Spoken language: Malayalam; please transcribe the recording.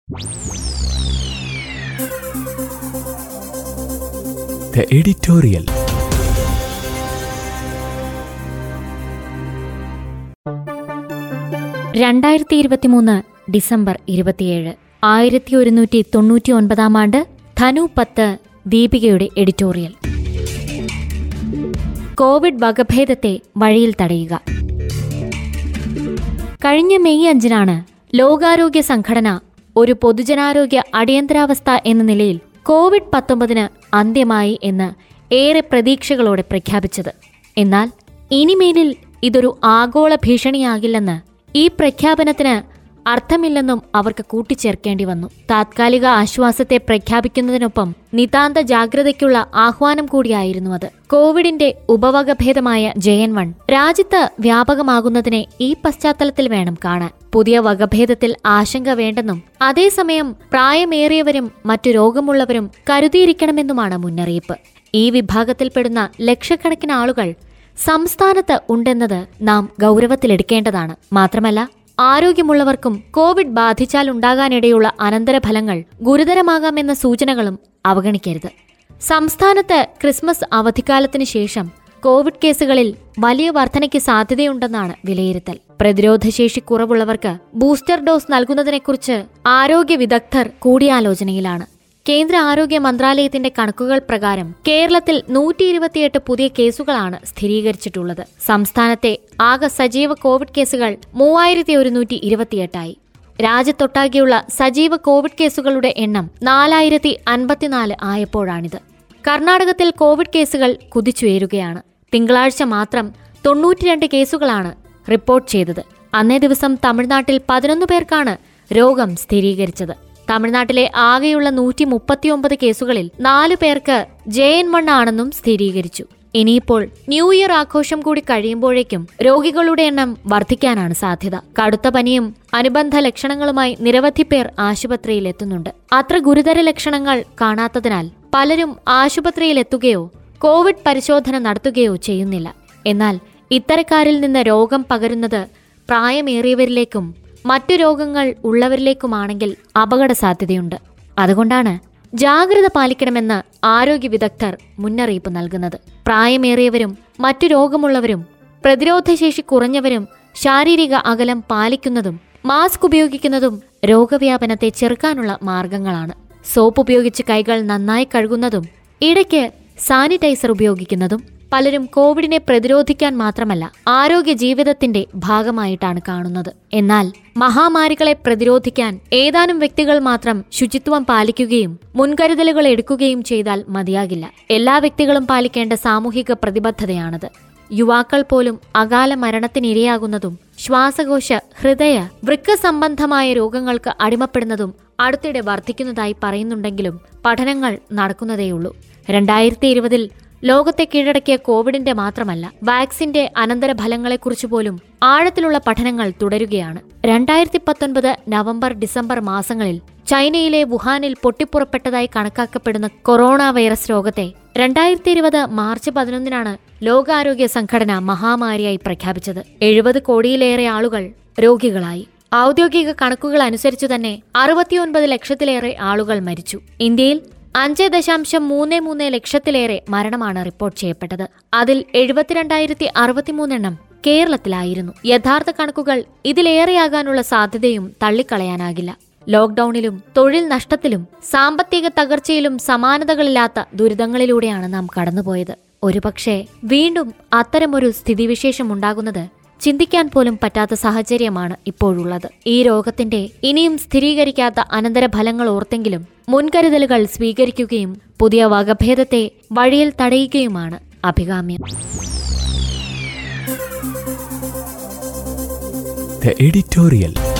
The editorial. രണ്ടായിരത്തി ഇരുപത്തിമൂന്ന് ഡിസംബർ ഇരുപത്തിയേഴ് ആയിരത്തി ഒരുന്നൂറ്റി തൊണ്ണൂറ്റി ഒൻപതാം ആണ്ട് ധനു പത്ത് ദീപികയുടെ എഡിറ്റോറിയൽ കോവിഡ് വകഭേദത്തെ വഴിയിൽ തടയുക കഴിഞ്ഞ മെയ് അഞ്ചിനാണ് ലോകാരോഗ്യ സംഘടന ഒരു പൊതുജനാരോഗ്യ അടിയന്തരാവസ്ഥ എന്ന നിലയിൽ കോവിഡ് പത്തൊമ്പതിന് അന്ത്യമായി എന്ന് ഏറെ പ്രതീക്ഷകളോടെ പ്രഖ്യാപിച്ചത് എന്നാൽ ഇനിമേലിൽ ഇതൊരു ആഗോള ഭീഷണിയാകില്ലെന്ന് ഈ പ്രഖ്യാപനത്തിന് അർത്ഥമില്ലെന്നും അവർക്ക് കൂട്ടിച്ചേർക്കേണ്ടി വന്നു താത്കാലിക ആശ്വാസത്തെ പ്രഖ്യാപിക്കുന്നതിനൊപ്പം നിതാന്ത ജാഗ്രതയ്ക്കുള്ള ആഹ്വാനം കൂടിയായിരുന്നു അത് കോവിഡിന്റെ ഉപവകഭേദമായ ജയൻ വൺ രാജ്യത്ത് വ്യാപകമാകുന്നതിനെ ഈ പശ്ചാത്തലത്തിൽ വേണം കാണാൻ പുതിയ വകഭേദത്തിൽ ആശങ്ക വേണ്ടെന്നും അതേസമയം പ്രായമേറിയവരും മറ്റു രോഗമുള്ളവരും കരുതിയിരിക്കണമെന്നുമാണ് മുന്നറിയിപ്പ് ഈ വിഭാഗത്തിൽപ്പെടുന്ന ലക്ഷക്കണക്കിന് ആളുകൾ സംസ്ഥാനത്ത് ഉണ്ടെന്നത് നാം ഗൗരവത്തിലെടുക്കേണ്ടതാണ് മാത്രമല്ല ആരോഗ്യമുള്ളവർക്കും കോവിഡ് ബാധിച്ചാൽ ഉണ്ടാകാനിടയുള്ള അനന്തരഫലങ്ങൾ ഗുരുതരമാകാമെന്ന സൂചനകളും അവഗണിക്കരുത് സംസ്ഥാനത്ത് ക്രിസ്മസ് അവധിക്കാലത്തിന് ശേഷം കോവിഡ് കേസുകളിൽ വലിയ വർധനയ്ക്ക് സാധ്യതയുണ്ടെന്നാണ് വിലയിരുത്തൽ പ്രതിരോധശേഷി കുറവുള്ളവർക്ക് ബൂസ്റ്റർ ഡോസ് നൽകുന്നതിനെക്കുറിച്ച് ആരോഗ്യ വിദഗ്ധർ കൂടിയാലോചനയിലാണ് കേന്ദ്ര ആരോഗ്യ മന്ത്രാലയത്തിന്റെ കണക്കുകൾ പ്രകാരം കേരളത്തിൽ നൂറ്റി ഇരുപത്തിയെട്ട് പുതിയ കേസുകളാണ് സ്ഥിരീകരിച്ചിട്ടുള്ളത് സംസ്ഥാനത്തെ ആകെ സജീവ കോവിഡ് കേസുകൾ മൂവായിരത്തി ഒരുന്നൂറ്റി ഇരുപത്തിയെട്ടായി രാജ്യത്തൊട്ടാകെയുള്ള സജീവ കോവിഡ് കേസുകളുടെ എണ്ണം നാലായിരത്തി അൻപത്തിനാല് ആയപ്പോഴാണിത് കർണാടകത്തിൽ കോവിഡ് കേസുകൾ കുതിച്ചുയരുകയാണ് തിങ്കളാഴ്ച മാത്രം തൊണ്ണൂറ്റിരണ്ട് കേസുകളാണ് റിപ്പോർട്ട് ചെയ്തത് അന്നേ ദിവസം തമിഴ്നാട്ടിൽ പതിനൊന്ന് പേർക്കാണ് രോഗം സ്ഥിരീകരിച്ചത് തമിഴ്നാട്ടിലെ ആകെയുള്ള നൂറ്റി മുപ്പത്തിയൊമ്പത് കേസുകളിൽ നാലു പേർക്ക് ജെ എൻ വൺ ആണെന്നും സ്ഥിരീകരിച്ചു ഇനിയിപ്പോൾ ന്യൂ ഇയർ ആഘോഷം കൂടി കഴിയുമ്പോഴേക്കും രോഗികളുടെ എണ്ണം വർദ്ധിക്കാനാണ് സാധ്യത കടുത്ത പനിയും അനുബന്ധ ലക്ഷണങ്ങളുമായി നിരവധി പേർ ആശുപത്രിയിൽ എത്തുന്നുണ്ട് അത്ര ഗുരുതര ലക്ഷണങ്ങൾ കാണാത്തതിനാൽ പലരും ആശുപത്രിയിൽ എത്തുകയോ കോവിഡ് പരിശോധന നടത്തുകയോ ചെയ്യുന്നില്ല എന്നാൽ ഇത്തരക്കാരിൽ നിന്ന് രോഗം പകരുന്നത് പ്രായമേറിയവരിലേക്കും മറ്റു രോഗങ്ങൾ ഉള്ളവരിലേക്കുമാണെങ്കിൽ അപകട സാധ്യതയുണ്ട് അതുകൊണ്ടാണ് ജാഗ്രത പാലിക്കണമെന്ന് ആരോഗ്യ വിദഗ്ധർ മുന്നറിയിപ്പ് നൽകുന്നത് പ്രായമേറിയവരും മറ്റു രോഗമുള്ളവരും പ്രതിരോധശേഷി കുറഞ്ഞവരും ശാരീരിക അകലം പാലിക്കുന്നതും മാസ്ക് ഉപയോഗിക്കുന്നതും രോഗവ്യാപനത്തെ ചെറുക്കാനുള്ള മാർഗങ്ങളാണ് സോപ്പ് ഉപയോഗിച്ച് കൈകൾ നന്നായി കഴുകുന്നതും ഇടയ്ക്ക് സാനിറ്റൈസർ ഉപയോഗിക്കുന്നതും പലരും കോവിഡിനെ പ്രതിരോധിക്കാൻ മാത്രമല്ല ആരോഗ്യ ജീവിതത്തിന്റെ ഭാഗമായിട്ടാണ് കാണുന്നത് എന്നാൽ മഹാമാരികളെ പ്രതിരോധിക്കാൻ ഏതാനും വ്യക്തികൾ മാത്രം ശുചിത്വം പാലിക്കുകയും മുൻകരുതലുകൾ എടുക്കുകയും ചെയ്താൽ മതിയാകില്ല എല്ലാ വ്യക്തികളും പാലിക്കേണ്ട സാമൂഹിക പ്രതിബദ്ധതയാണത് യുവാക്കൾ പോലും അകാല മരണത്തിനിരയാകുന്നതും ശ്വാസകോശ ഹൃദയ വൃക്ക സംബന്ധമായ രോഗങ്ങൾക്ക് അടിമപ്പെടുന്നതും അടുത്തിടെ വർദ്ധിക്കുന്നതായി പറയുന്നുണ്ടെങ്കിലും പഠനങ്ങൾ നടക്കുന്നതേയുള്ളൂ രണ്ടായിരത്തി ഇരുപതിൽ ലോകത്തെ കീഴടക്കിയ കോവിഡിന്റെ മാത്രമല്ല വാക്സിന്റെ അനന്തരഫലങ്ങളെക്കുറിച്ച് പോലും ആഴത്തിലുള്ള പഠനങ്ങൾ തുടരുകയാണ് രണ്ടായിരത്തി പത്തൊൻപത് നവംബർ ഡിസംബർ മാസങ്ങളിൽ ചൈനയിലെ വുഹാനിൽ പൊട്ടിപ്പുറപ്പെട്ടതായി കണക്കാക്കപ്പെടുന്ന കൊറോണ വൈറസ് രോഗത്തെ രണ്ടായിരത്തി ഇരുപത് മാർച്ച് പതിനൊന്നിനാണ് ലോകാരോഗ്യ സംഘടന മഹാമാരിയായി പ്രഖ്യാപിച്ചത് എഴുപത് കോടിയിലേറെ ആളുകൾ രോഗികളായി ഔദ്യോഗിക കണക്കുകൾ അനുസരിച്ചു തന്നെ അറുപത്തിയൊൻപത് ലക്ഷത്തിലേറെ ആളുകൾ മരിച്ചു ഇന്ത്യയിൽ അഞ്ച് ദശാംശം മൂന്ന് മൂന്ന് ലക്ഷത്തിലേറെ മരണമാണ് റിപ്പോർട്ട് ചെയ്യപ്പെട്ടത് അതിൽ എഴുപത്തിരണ്ടായിരത്തി അറുപത്തിമൂന്നെണ്ണം കേരളത്തിലായിരുന്നു യഥാർത്ഥ കണക്കുകൾ ഇതിലേറെയാകാനുള്ള സാധ്യതയും തള്ളിക്കളയാനാകില്ല ലോക്ഡൌണിലും തൊഴിൽ നഷ്ടത്തിലും സാമ്പത്തിക തകർച്ചയിലും സമാനതകളില്ലാത്ത ദുരിതങ്ങളിലൂടെയാണ് നാം കടന്നുപോയത് ഒരുപക്ഷെ വീണ്ടും അത്തരമൊരു സ്ഥിതിവിശേഷം ഉണ്ടാകുന്നത് ചിന്തിക്കാൻ പോലും പറ്റാത്ത സാഹചര്യമാണ് ഇപ്പോഴുള്ളത് ഈ രോഗത്തിന്റെ ഇനിയും സ്ഥിരീകരിക്കാത്ത അനന്തരഫലങ്ങൾ ഓർത്തെങ്കിലും മുൻകരുതലുകൾ സ്വീകരിക്കുകയും പുതിയ വകഭേദത്തെ വഴിയിൽ തടയുകയുമാണ് അഭികാമ്യം The editorial.